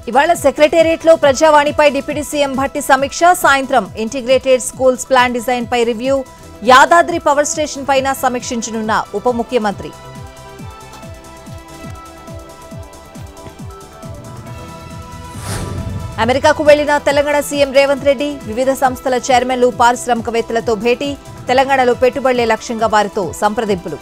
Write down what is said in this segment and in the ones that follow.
ఇవాళ సెక్రటేరియట్ లో ప్రజావాణిపై deputy CM Bhatti సమీక్ష సాయంత్రం ఇంటిగ్రేటెడ్ స్కూల్స్ ప్లాన్ డిజైన్ పై రివ్యూ యాదాద్రి పవర్ స్టేషన్ పైన సమీక్షించనున్న ఉప ముఖ్యమంత్రి అమెరికాకు వెళ్లిన తెలంగాణ సీఎం రేవంత్ రెడ్డి వివిధ సంస్థల చైర్మన్లు పారిశ్రామికవేత్తలతో భేటీ తెలంగాణలో పెట్టుబడులే లక్ష్యంగా వారితో సంప్రదింపులు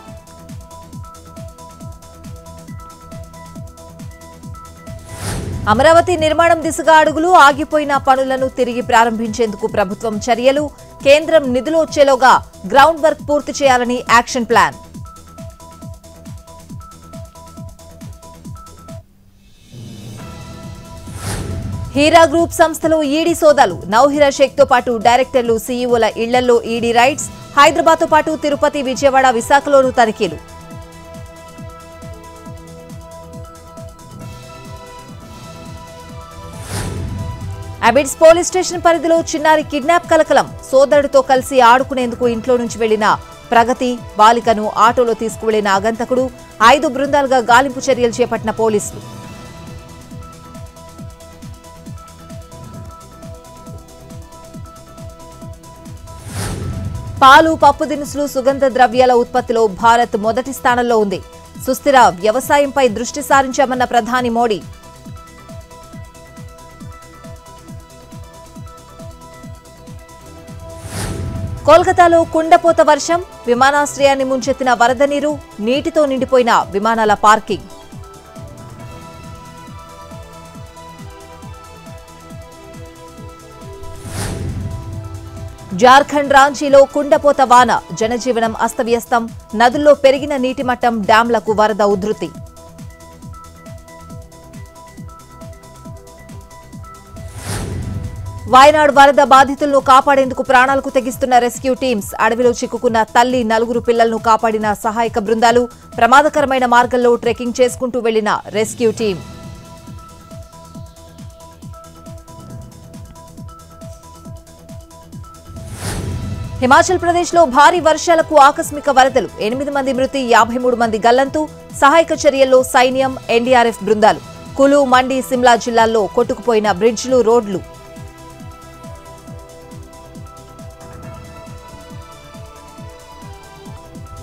అమరావతి నిర్మాణం దిశగా అడుగులు ఆగిపోయిన పనులను తిరిగి ప్రారంభించేందుకు ప్రభుత్వం చర్యలు కేంద్రం నిధులు వచ్చేలోగా గ్రౌండ్ వర్క్ పూర్తి చేయాలని యాక్షన్ ప్లాన్ హీరా గ్రూప్ సంస్థలో ఈడీ సోదాలు నౌహిరా షేక్ తో పాటు డైరెక్టర్లు సీఈఓల ఇళ్లలో ఈడీ రైట్స్ హైదరాబాద్ తో పాటు తిరుపతి విజయవాడ విశాఖలోనూ తనిఖీలు అబిడ్స్ పోలీస్ స్టేషన్ పరిధిలో చిన్నారి కిడ్నాప్ కలకలం సోదరుడితో కలిసి ఆడుకునేందుకు ఇంట్లో నుంచి వెళ్లిన ప్రగతి బాలికను ఆటోలో తీసుకువెళ్లిన ఆగంతకుడు ఐదు బృందాలుగా గాలింపు చర్యలు చేపట్టిన పోలీసులు పాలు పప్పు దినుసులు సుగంధ ద్రవ్యాల ఉత్పత్తిలో భారత్ మొదటి స్థానంలో ఉంది సుస్థిర వ్యవసాయంపై దృష్టి సారించామన్న ప్రధాని మోడీ కోల్కతాలో కుండపోత వర్షం విమానాశ్రయాన్ని ముంచెత్తిన వరద నీరు నీటితో నిండిపోయిన విమానాల పార్కింగ్ జార్ఖండ్ రాంచీలో కుండపోత వాన జనజీవనం అస్తవ్యస్తం నదుల్లో పెరిగిన నీటి మట్టం డ్యాంలకు వరద ఉధృతి వాయనాడ్ వరద బాధితులను కాపాడేందుకు ప్రాణాలకు తెగిస్తున్న రెస్క్యూ టీమ్స్ అడవిలో చిక్కుకున్న తల్లి నలుగురు పిల్లలను కాపాడిన సహాయక బృందాలు ప్రమాదకరమైన మార్గంలో ట్రెక్కింగ్ చేసుకుంటూ వెళ్లిన రెస్క్యూ టీం హిమాచల్ ప్రదేశ్లో భారీ వర్షాలకు ఆకస్మిక వరదలు ఎనిమిది మంది మృతి యాభై మూడు మంది గల్లంతు సహాయక చర్యల్లో సైన్యం ఎన్డీఆర్ఎఫ్ బృందాలు కులు మండి సిమ్లా జిల్లాల్లో కొట్టుకుపోయిన బ్రిడ్జ్లు రోడ్లు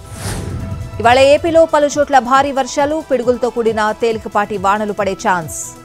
ఇవాళ ఏపీలో పలు చోట్ల భారీ వర్షాలు పిడుగులతో కూడిన తేలికపాటి వానలు పడే ఛాన్స్